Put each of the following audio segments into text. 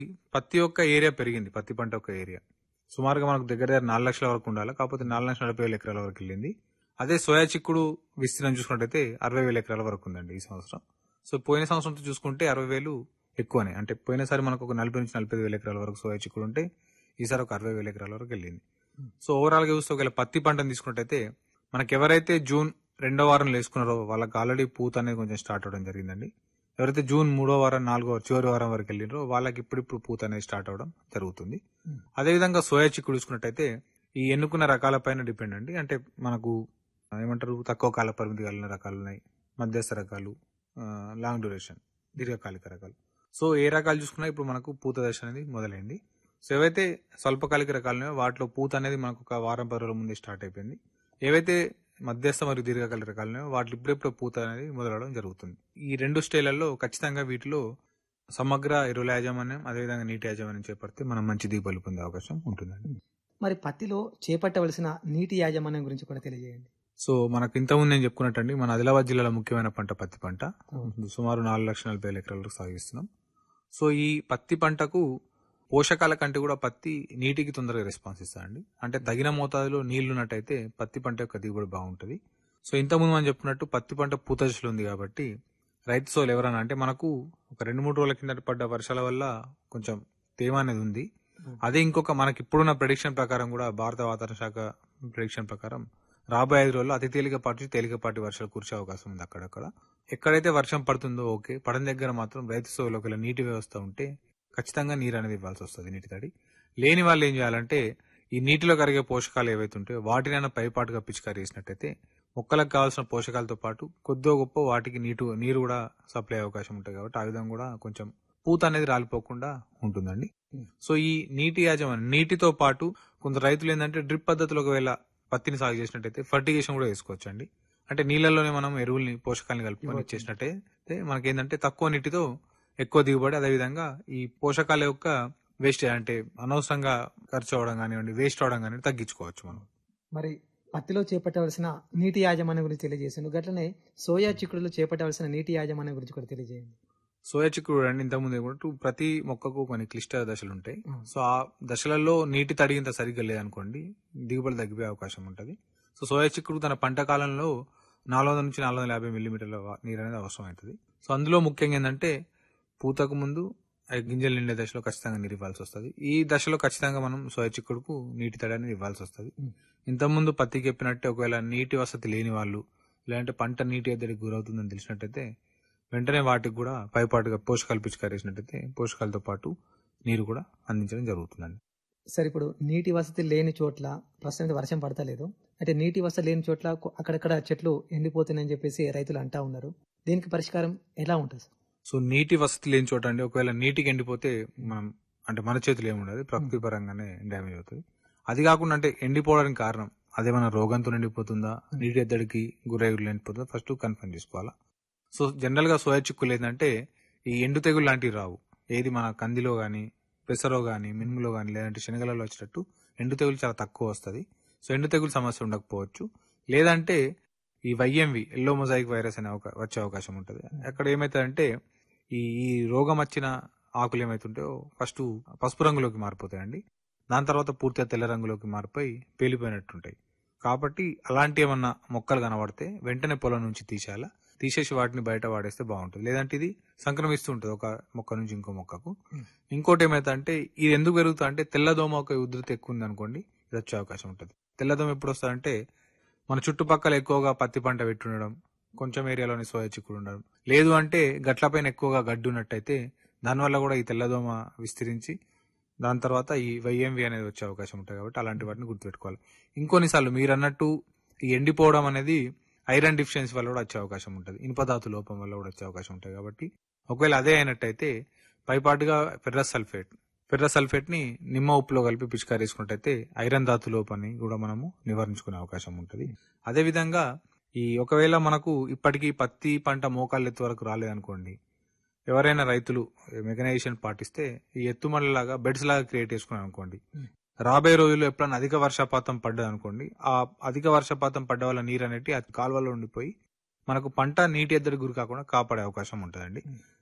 పత్తి యొక్క ఏరియా పెరిగింది పత్తి పంట యొక్క ఏరియా సుమారుగా మనకు దగ్గర దగ్గర నాలుగు లక్షల వరకు ఉండాలి కాకపోతే నాలుగు లక్షల నలభై వేల ఎకరాల వరకు వెళ్ళింది అదే సోయా చిక్కుడు విస్తీర్ణం చూసుకున్నట్టయితే అరవై వేల ఎకరాల వరకు ఉందండి ఈ సంవత్సరం సో పోయిన సంవత్సరంతో చూసుకుంటే అరవై వేలు ఎక్కువనే అంటే పోయినసారి మనకు ఒక నలభై నుంచి నలభై ఐదు వేల ఎకరాల వరకు సోయా చిక్కుడు ఉంటే ఈసారి ఒక అరవై వేల ఎకరాల వరకు వెళ్ళింది సో ఓవరాల్ గా చూస్తే ఒకవేళ పత్తి పంటను తీసుకున్నట్టయితే మనకి ఎవరైతే జూన్ రెండో వారంలో వేసుకున్నారో వాళ్ళకి ఆల్రెడీ పూత అనేది కొంచెం స్టార్ట్ అవడం జరిగిందండి ఎవరైతే జూన్ మూడో వారం నాలుగో చివరి వారం వరకు వెళ్ళినారో వాళ్ళకి ఇప్పుడిప్పుడు పూత అనేది స్టార్ట్ అవడం జరుగుతుంది అదేవిధంగా సోయా చిక్కుడు చూసుకున్నట్టయితే ఈ ఎన్నుకున్న రకాల పైన డిపెండ్ అండి అంటే మనకు ఏమంటారు తక్కువ కాల పరిమితి కలిగిన రకాలు ఉన్నాయి మధ్యస్థ రకాలు ఆ, లాంగ్ డ్యూరేషన్ దీర్ఘకాలిక రకాలు సో ఏ రకాలు చూసుకున్నా ఇప్పుడు మనకు పూత దశ అనేది మొదలైంది సో ఏవైతే స్వల్పకాలిక రకాలు ఉన్నాయో వాటిలో పూత అనేది మనకు ఒక వారం పది రోజుల ముందే స్టార్ట్ అయిపోయింది ఏవైతే మధ్యస్థ మరియు దీర్ఘకాలిక రకాలు ఉన్నాయో వాటి ఇప్పుడెప్పుడు పూత అనేది మొదలవడం జరుగుతుంది ఈ రెండు స్టేళ్లలో ఖచ్చితంగా వీటిలో సమగ్ర ఎరువుల యాజమాన్యం అదేవిధంగా నీటి యాజమాన్యం చేపడితే మనం మంచి దిగుబడులు పొందే అవకాశం ఉంటుందండి మరి పత్తిలో చేపట్టవలసిన నీటి యాజమాన్యం గురించి కూడా తెలియజేయండి సో మనకు ఇంతకుముందు నేను చెప్పుకున్నట్టండి మన ఆదిలాబాద్ జిల్లాలో ముఖ్యమైన పంట పత్తి పంట సుమారు నాలుగు లక్షల నలభై వేల ఎకరాలకు సాగిస్తున్నాం సో ఈ పత్తి పంటకు పోషకాల కంటే కూడా పత్తి నీటికి తొందరగా రెస్పాన్స్ ఇస్తాయండి అంటే తగిన మోతాదులో నీళ్లు ఉన్నట్టయితే పత్తి పంట యొక్క దిగుబడి బాగుంటుంది సో ఇంతకుముందు మనం చెప్పుకున్నట్టు పత్తి పంట పూత దశలో ఉంది కాబట్టి రైతు సోలు ఎవరైనా అంటే మనకు ఒక రెండు మూడు రోజుల కిందట పడ్డ వర్షాల వల్ల కొంచెం తేమ అనేది ఉంది అదే ఇంకొక మనకి ఇప్పుడున్న ప్రెడిక్షన్ ప్రకారం కూడా భారత వాతావరణ శాఖ ప్రెడిక్షన్ ప్రకారం రాబోయే ఐదు రోజుల్లో అతి తేలికపాటి తేలికపాటి వర్షాలు కురిసే అవకాశం ఉంది అక్కడక్కడ ఎక్కడైతే వర్షం పడుతుందో ఓకే పడని దగ్గర మాత్రం రైతు సోలో ఒకవేళ నీటి వ్యవస్థ ఉంటే ఖచ్చితంగా నీరు అనేది ఇవ్వాల్సి వస్తుంది నీటి తడి లేని వాళ్ళు ఏం చేయాలంటే ఈ నీటిలో కరిగే పోషకాలు ఏవైతే ఉంటాయో వాటినైనా పైపాటుగా పిచికారి చేసినట్టయితే మొక్కలకు కావాల్సిన పోషకాలతో పాటు కొద్దో గొప్ప వాటికి నీటు నీరు కూడా సప్లై అయ్యే అవకాశం ఉంటుంది కాబట్టి ఆ విధంగా కూడా కొంచెం పూత అనేది రాలిపోకుండా ఉంటుందండి సో ఈ నీటి యాజమాన్యం నీటితో పాటు కొంత రైతులు ఏంటంటే డ్రిప్ పద్ధతిలో ఒకవేళ పత్తిని సాగు చేసినట్టయితే ఫర్టిగేషన్ కూడా వేసుకోవచ్చు అండి అంటే నీళ్ళలోనే మనం ఎరువుల్ని పోషకాలను కలుపుకొని ఇచ్చేసినట్టయితే మనకేంటంటే తక్కువ నీటితో ఎక్కువ దిగుబడి అదేవిధంగా ఈ పోషకాల యొక్క వేస్ట్ అంటే అనవసరంగా ఖర్చు అవడం కానివ్వండి వేస్ట్ అవడం కానివ్వండి తగ్గించుకోవచ్చు మనం మరి పత్తిలో చేపట్టవలసిన నీటి యాజమాన్యం గురించి తెలియజేసిండు గట్లనే సోయా చిక్కుడులో చేపట్టవలసిన నీటి యాజమాన్యం గురించి కూడా తెలియజేయండి సోయా చిక్కుడు అండి ఇంతకుముందు ఏమంటూ ప్రతి మొక్కకు కొన్ని క్లిష్ట దశలు ఉంటాయి సో ఆ దశలలో నీటి తడి ఇంత సరిగ్గా లేదనుకోండి దిగుబడి తగ్గిపోయే అవకాశం ఉంటుంది సో సోయా చిక్కుడు తన పంట కాలంలో నాలుగు వందల నుంచి నాలుగు వందల యాభై మిల్లీమీటర్ల వా- నీరు అనేది అవసరం అవుతుంది సో అందులో ముఖ్యంగా ఏంటంటే పూతకు ముందు ఆ గింజలు నిండే దశలో ఖచ్చితంగా నీరు ఇవ్వాల్సి వస్తుంది ఈ దశలో ఖచ్చితంగా మనం సోయా చిక్కుడుకు నీటి తడి అనేది ఇవ్వాల్సి వస్తుంది ఇంతకుముందు పత్తికి చెప్పినట్టే ఒకవేళ నీటి వసతి లేని వాళ్ళు లేదంటే పంట నీటి ఎద్దడికి గురవుతుందని తెలిసినట్టయితే వెంటనే వాటికి కూడా పైపాటుగా పోషకాలు పిచికారేసినట్టయితే పోషకాలతో పాటు నీరు కూడా అందించడం జరుగుతుందండి సరే ఇప్పుడు నీటి వసతి లేని చోట్ల ప్రస్తుతానికి వర్షం పడతలేదు అంటే నీటి వసతి లేని చోట్ల కొ- అక్కడక్కడ చెట్లు ఎండిపోతున్నాయని చెప్పేసి రైతులు అంటా ఉన్నారు దీనికి పరిష్కారం ఎలా ఉంటుంది సార్ సో నీటి వసతి లేని చోట అండి ఒకవేళ నీటికి ఎండిపోతే మనం అంటే మన చేతులు ఏముండదు ప్రకృతి పరంగానే డ్యామేజ్ అవుతుంది అది కాకుండా అంటే ఎండిపోవడానికి కారణం అదేమైనా రోగంతో ఎండిపోతుందా నీటి ఎద్దడికి గురై ఎండిపోతుందా ఫస్ట్ కన్ఫర్మ్ చేసుకోవాలా సో జనరల్ గా సోయా చిక్కులు ఏంటంటే ఈ ఎండు తెగులు లాంటివి రావు ఏది మన కందిలో గాని పెసరో గాని మినుములో గాని లేదంటే శనగలలో వచ్చేటట్టు ఎండు తెగులు చాలా తక్కువ వస్తుంది సో ఎండు తెగులు సమస్య ఉండకపోవచ్చు లేదంటే ఈ వైఎంవి ఎల్లో మొజాయిక్ వైరస్ అనే అవకా- వచ్చే అవకాశం ఉంటుంది అక్కడ ఏమవుతుందంటే ఈ ఈ రోగం వచ్చిన ఆకులు ఏమైతుంటాయో ఫస్ట్ పసుపు రంగులోకి మారిపోతాయండి దాని తర్వాత పూర్తిగా తెల్ల రంగులోకి మారిపోయి పేలిపోయినట్టుంటాయి కాబట్టి అలాంటి ఏమన్నా మొక్కలు కనబడితే వెంటనే పొలం నుంచి తీసేయాలా తీసేసి వాటిని బయట వాడేస్తే బాగుంటుంది లేదంటే ఇది సంక్రమిస్తూ ఉంటుంది ఒక మొక్క నుంచి ఇంకో మొక్కకు ఇంకోటి ఏమైతే అంటే ఇది ఎందుకు పెరుగుతా అంటే తెల్లదోమ ఒక ఉధృతి ఎక్కువ ఉంది అనుకోండి ఇది వచ్చే అవకాశం ఉంటుంది తెల్లదోమ ఎప్పుడు వస్తుందంటే మన చుట్టుపక్కల ఎక్కువగా పత్తి పంట పెట్టుండడం కొంచెం ఏరియాలోనే సోయా చిక్కుడు ఉండడం లేదు అంటే గట్లపైన ఎక్కువగా గడ్డి ఉన్నట్టయితే దానివల్ల కూడా ఈ తెల్లదోమ విస్తరించి దాని తర్వాత ఈ వైఎంవి అనేది వచ్చే అవకాశం ఉంటుంది కాబట్టి అలాంటి వాటిని గుర్తుపెట్టుకోవాలి ఇంకొన్నిసార్లు మీరు అన్నట్టు ఈ ఎండిపోవడం అనేది ఐరన్ డిఫిషియన్సీ వల్ల కూడా వచ్చే అవకాశం ఉంటుంది ఇనుపధాతు లోపం వల్ల కూడా వచ్చే అవకాశం ఉంటుంది కాబట్టి ఒకవేళ అదే అయినట్టయితే పైపాటుగా ఫెర్రస్ సల్ఫేట్ ఫెర్రస్ సల్ఫేట్ ని నిమ్మ ఉప్పులో కలిపి పిచికారి వేసుకున్నట్టయితే ఐరన్ ధాతు లోపాన్ని కూడా మనము నివారించుకునే అవకాశం ఉంటుంది అదే విధంగా ఈ ఒకవేళ మనకు ఇప్పటికీ పత్తి పంట మోకాళ్ళ ఎత్తు వరకు రాలేదనుకోండి ఎవరైనా రైతులు మెకనైజేషన్ పాటిస్తే ఈ ఎత్తుమల్లలాగా బెడ్స్ లాగా క్రియేట్ చేసుకున్నారు అనుకోండి రాబోయే రోజుల్లో ఎప్పుడైనా అధిక వర్షపాతం పడ్డది అనుకోండి ఆ అధిక వర్షపాతం పడ్డ వల్ల నీరు అనేటి ఆ కాలువలో ఉండిపోయి మనకు పంట నీటి ఎద్దడి గురి కాకుండా కాపాడే అవకాశం ఉంటుందండి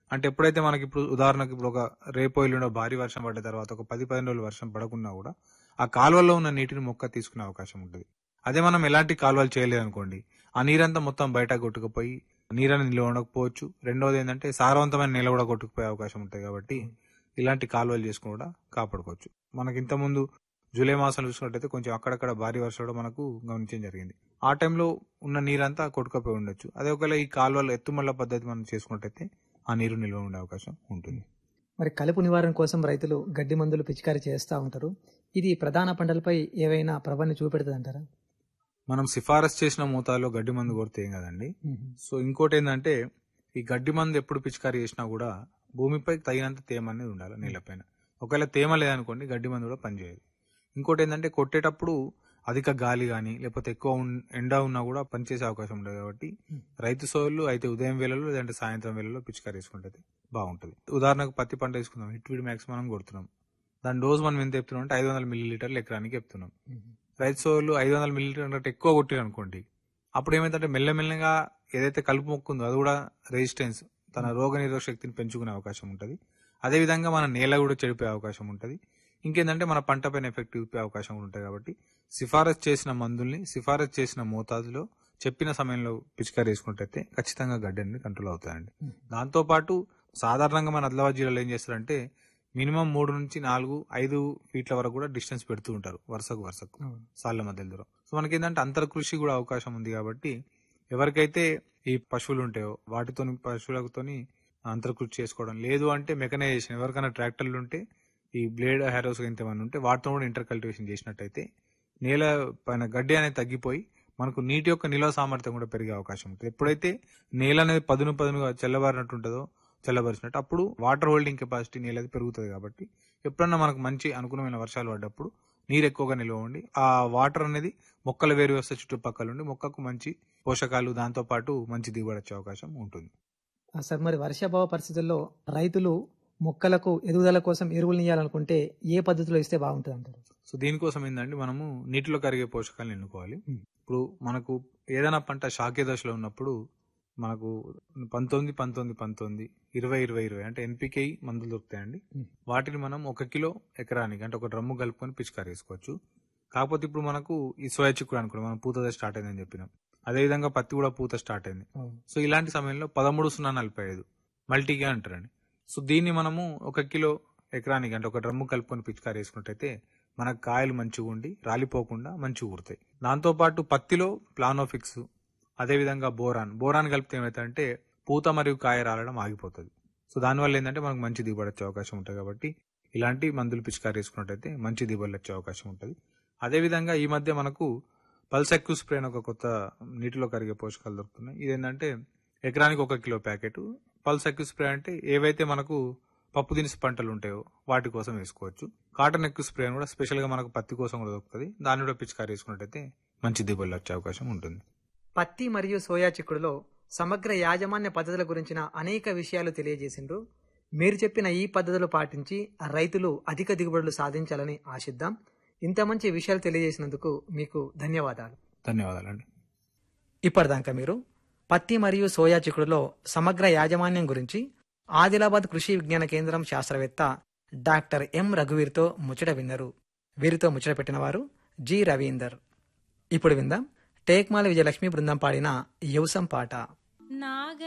అంటే ఎప్పుడైతే మనకి ఇప్పుడు ఉదాహరణకి ఇప్పుడు ఒక రేపో ఎల్లుండో భారీ వర్షం పడ్డ తర్వాత ఒక పది పదిహేను రోజులు వర్షం పడకున్నా కూడా ఆ కాలువలో ఉన్న నీటిని మొక్క తీసుకునే అవకాశం ఉంటుంది అదే మనం ఎలాంటి కాలువలు చేయలేదు అనుకోండి ఆ నీరంతా మొత్తం బయట కొట్టుకుపోయి నీరని నిల్వ ఉండకపోవచ్చు రెండోది ఏంటంటే సారవంతమైన నేల కూడా కొట్టుకుపోయే అవకాశం ఉంటుంది కాబట్టి ఇలాంటి కాలువలు చేసుకుని కూడా కాపాడుకోవచ్చు మనకి ఇంతకుముందు జూలై మాసం చూసుకున్నట్టయితే కొంచెం అక్కడక్కడ భారీ వర్షం కూడా మనకు గమనించడం జరిగింది ఆ టైంలో ఉన్న నీరంతా కొట్టుకుపోయి ఉండొచ్చు అదే ఒకవేళ ఈ కాలువలు ఎత్తుమల్ల పద్ధతి మనం చేసుకున్నట్టయితే ఆ నీరు నిల్వ ఉండే అవకాశం ఉంటుంది మరి కలుపు నివారణ కోసం రైతులు గడ్డి మందులు పిచికారీ చేస్తూ ఉంటారు ఇది ప్రధాన పంటలపై ఏవైనా ప్రభావాన్ని చూపెడుతుంది అంటారా మనం సిఫారసు చేసిన మోతాదులో గడ్డి మందు కొడితే ఏం కదండి సో ఇంకోటి ఏంటంటే ఈ గడ్డి మందు ఎప్పుడు పిచికారీ చేసినా కూడా భూమిపై తగినంత తేమ అనేది ఉండాలి నేలపైన ఒకవేళ తేమ లేదనుకోండి గడ్డి మందు కూడా పనిచేయదు ఇంకోటి ఏంటంటే కొట్టేటప్పుడు అధిక గాలి కానీ లేకపోతే ఎక్కువ ఉన్- ఎండ ఉన్నా కూడా పనిచేసే అవకాశం ఉండదు కాబట్టి రైతు సోళ్ళు అయితే ఉదయం వేళలో లేదంటే సాయంత్రం వేళలో పిచికారీ వేసుకుంటే బాగుంటుంది ఉదాహరణకు పత్తి పంట వేసుకుందాం హిట్వీడ్ మ్యాక్స్ మనం కొడుతున్నాం దాని డోస్ మనం ఎంత చెప్తున్నాం అంటే ఐదు వందల మిల్లీ లీటర్లు ఎకరానికి చెప్తున్నాం రైతు సోళ్ళు ఐదు వందల మిల్లీ లీటర్ కంటే ఎక్కువ కొట్టారు అనుకోండి అప్పుడు ఏమైందంటే మెల్లమెల్లగా ఏదైతే కలుపు మొక్కు ఉందో అది కూడా రెసిస్టెన్స్ తన రోగ నిరోధక శక్తిని పెంచుకునే అవకాశం ఉంటుంది అదేవిధంగా మన నేల కూడా చెడిపోయే అవకాశం ఉంటుంది ఇంకేంటంటే మన పంట పైన ఎఫెక్ట్ చూపే అవకాశం కూడా ఉంటుంది కాబట్టి సిఫారసు చేసిన మందుల్ని సిఫారసు చేసిన మోతాదులో చెప్పిన సమయంలో పిచికారీ వేసుకుంటే ఖచ్చితంగా గడ్డి అనేది కంట్రోల్ అవుతాయండి దాంతో పాటు సాధారణంగా మన ఆదిలాబాద్ జిల్లాలో ఏం చేస్తారంటే మినిమం మూడు నుంచి నాలుగు ఐదు ఫీట్ల వరకు కూడా డిస్టెన్స్ పెడుతూ ఉంటారు వరుసకు వరుసకు సాళ్ళ మధ్యలో దూరం సో మనకి ఏంటంటే అంతర్కృషి కూడా అవకాశం ఉంది కాబట్టి ఎవరికైతే ఈ పశువులు ఉంటాయో వాటితోని పశువులతోని అంతర్కృషి చేసుకోవడం లేదు అంటే మెకనైజేషన్ ఎవరికైనా ట్రాక్టర్లు ఉంటే ఈ బ్లేడ్ హ్యారోస్ ఇంతమంది ఉంటే వాటితో కూడా ఇంటర్ కల్టివేషన్ చేసినట్టయితే నేల పైన గడ్డి అనేది తగ్గిపోయి మనకు నీటి యొక్క నిల్వ సామర్థ్యం కూడా పెరిగే అవకాశం ఉంటుంది ఎప్పుడైతే నేల అనేది పదును పదునుగా చల్లబారినట్టు ఉంటుందో చల్లబరిచినట్టు అప్పుడు వాటర్ హోల్డింగ్ కెపాసిటీ నేల అది పెరుగుతుంది కాబట్టి ఎప్పుడన్నా మనకు మంచి అనుకూలమైన వర్షాలు పడ్డప్పుడు నీరు ఎక్కువగా నిల్వ ఉండి ఆ వాటర్ అనేది మొక్కల వేరు వ్యవస్థ చుట్టుపక్కల ఉండి మొక్కకు మంచి పోషకాలు దాంతో పాటు మంచి దిగుబడి వచ్చే అవకాశం ఉంటుంది ఆ, సార్ మరి వర్షాభావ పరిస్థితుల్లో రైతులు మొక్కలకు ఎదుగుదల కోసం ఎరువులు ఇవ్వాలనుకుంటే ఏ పద్ధతిలో ఇస్తే బాగుంటుంది అంటారు సో దీనికోసం ఏంటంటే మనము నీటిలో కరిగే పోషకాలను ఎన్నుకోవాలి ఇప్పుడు మనకు ఏదైనా పంట శాఖే దశలో ఉన్నప్పుడు మనకు పంతొమ్మిది పంతొమ్మిది పంతొమ్మిది ఇరవై ఇరవై ఇరవై అంటే ఎన్పికే మందులు దొరుకుతాయండి Hmm. వాటిని మనం ఒక కిలో ఎకరానికి అంటే ఒక డ్రమ్ము కలుపుకొని పిచికారి వేసుకోవచ్చు కాకపోతే ఇప్పుడు మనకు ఈ సోయా చిక్కుడు అనుకోండి మనం పూత దశ స్టార్ట్ అయిందని చెప్పినాం అదేవిధంగా పత్తి కూడా పూత స్టార్ట్ అయింది సో ఇలాంటి సమయంలో పదమూడు సున్నా నలభై ఐదు మల్టీగా అంటారండి సో దీన్ని మనము ఒక కిలో ఎకరానికి అంటే ఒక డ్రమ్ము కలుపుకొని పిచికారి వేసుకున్నట్టయితే మనకు కాయలు మంచిగా ఉండి రాలిపోకుండా మంచిగా ఊరుతాయి దాంతో పాటు పత్తిలో ప్లానోఫిక్స్ అదేవిధంగా బోరాన్ బోరాన్ కలిపితే ఏమవుతుందంటే పూత మరియు కాయ రాలడం ఆగిపోతుంది సో దానివల్ల ఏంటంటే మనకు మంచి దిగుబడి వచ్చే అవకాశం ఉంటుంది కాబట్టి ఇలాంటి మందులు పిచికారి వేసుకున్నట్టయితే మంచి దిగుబడి వచ్చే అవకాశం ఉంటుంది అదేవిధంగా ఈ మధ్య మనకు పల్సెక్యూ స్ప్రే అని ఒక కొత్త నీటిలో కరిగే పోషకాలు దొరుకుతున్నాయి ఇదేంటంటే ఎకరానికి ఒక కిలో ప్యాకెట్ పల్సెక్యూ స్ప్రే అంటే ఏవైతే మనకు పప్పు దినుసు పంటలు ఉంటాయో వాటి కోసం వేసుకోవచ్చు కాటన్ ఎక్కువ స్ప్రే అని కూడా స్పెషల్ గా మనకు పత్తి కోసం కూడా దొరుకుతుంది దాన్ని కూడా పిచికారి వేసుకున్నట్టయితే మంచి దిగుబడి వచ్చే అవకాశం ఉంటుంది పత్తి మరియు సోయా చిక్కుడులో సమగ్ర యాజమాన్య పద్ధతుల గురించిన అనేక విషయాలు తెలియజేసిండ్రు మీరు చెప్పిన ఈ పద్ధతులు పాటించి రైతులు అధిక దిగుబడులు సాధించాలని ఆశిద్దాం ఇంత మంచి విషయాలు తెలియజేసినందుకు మీకు ధన్యవాదాలు ధన్యవాదాలండి ఇప్పటిదాకా మీరు పత్తి మరియు సోయా చిక్కుడులో సమగ్ర యాజమాన్యం గురించి ఆదిలాబాద్ కృషి విజ్ఞాన కేంద్రం శాస్త్రవేత్త డాక్టర్ ఎం రఘువీర్తో ముచ్చట విన్నారు వీరితో ముచ్చట పెట్టిన వారు జి రవీందర్ ఇప్పుడు విందాం టేక్మాల విజయలక్ష్మి బృందం పాడిన యవసం పాట నాగ